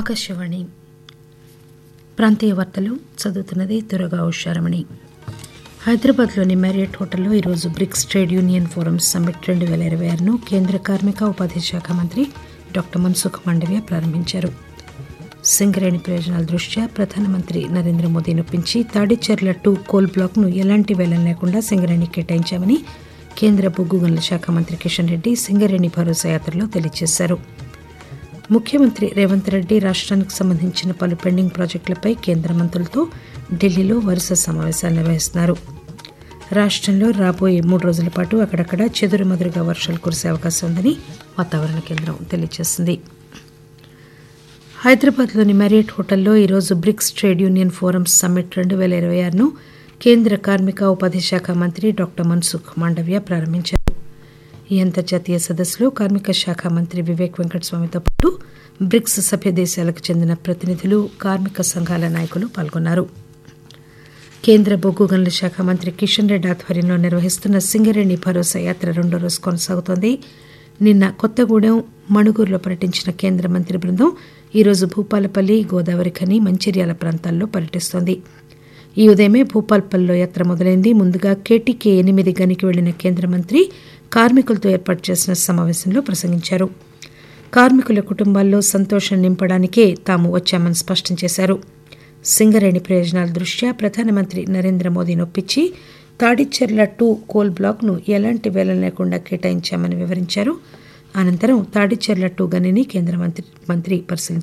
ఆకాశవాణి ప్రాంతీయ వార్తలు చదువుతున్నది దురగా ఉషారమణి హైదరాబాద్లోని మ్యారియట్ హోటల్లో ఈరోజు BRICS trade union forum summit రెండు వేల ఇరవై ఆరును కేంద్ర కార్మిక ఉపాధి శాఖ మంత్రి డాక్టర్ మన్సుఖ్ మాండవ్య ప్రారంభించారు సింగరేణి ప్రయోజనాల దృష్ట్యా ప్రధానమంత్రి నరేంద్ర మోదీని ఒప్పించి తాడిచెర్ల టూ కోల్ బ్లాక్ను ఎలాంటి వేలం లేకుండా సింగరేణి కేటాయించామని కేంద్ర బొగ్గు గనుల శాఖ మంత్రి కిషన్ రెడ్డి సింగరేణి భరోసా యాత్రలో తెలియజేశారు ముఖ్యమంత్రి రేవంత్ రెడ్డి రాష్ట్రానికి సంబంధించిన పలు పెండింగ్ ప్రాజెక్టులపై కేంద్ర మంత్రులతో ఢిల్లీలో వరుస సమావేశాలు నిర్వహిస్తున్నారు రాష్ట్రంలో రాబోయే మూడు రోజుల పాటు అక్కడక్కడ చెదురుమదురుగా వర్షాలు కురిసే అవకాశం ఉందని వాతావరణ కేంద్రం తెలియజేసింది హైదరాబాద్లోని మ్యారియట్ హోటల్లో ఈరోజు BRICS trade union forum summit రెండు వేల ఇరవై ఆరును కేంద్ర కార్మిక ఉపాధి శాఖ మంత్రి డాక్టర్ మన్సుఖ్ మాండవ్య ప్రారంభించారు ఈ అంతర్జాతీయ సదస్సులో కార్మిక శాఖ మంత్రి వివేక్ వెంకటస్వామితో పాటు బ్రిక్స్ సభ్య దేశాలకు చెందిన ప్రతినిధులు కార్మిక సంఘాల నాయకులు పాల్గొన్నారు కేంద్ర బొగ్గు గనుల శాఖ మంత్రి కిషన్ రెడ్డి ఆధ్వర్యంలో నిర్వహిస్తున్న సింగరేణి భరోసా యాత్ర రెండో రోజు కొనసాగుతోంది నిన్న కొత్తగూడెం మణుగూరులో పర్యటించిన కేంద్ర మంత్రి బృందం ఈరోజు భూపాలపల్లి గోదావరి ఖని మంచిర్యాల ప్రాంతాల్లో పర్యటిస్తోంది ఈ ఉదయమే భూపాల్పల్లిలో యాత్ర మొదలైంది ముందుగా కేటీకే ఎనిమిది గనికి వెళ్లిన కేంద్ర మంత్రి కార్మికులతో ఏర్పాటు చేసిన సమావేశంలో ప్రసంగించారు కార్మికుల కుటుంబాల్లో సంతోషం నింపడానికే తాము వచ్చామని స్పష్టం చేశారు సింగరేణి ప్రయోజనాల దృష్ట్యా ప్రధానమంత్రి నరేంద్ర మోదీని ఒప్పించి తాడిచెర్ల టూ కోల్ బ్లాక్ను ఎలాంటి వేలం లేకుండా కేటాయించామని వివరించారు అనంతరం తాడిచెర్ల టూ గనిని కేంద్ర మంత్రి మంత్రి పరిశీలించారు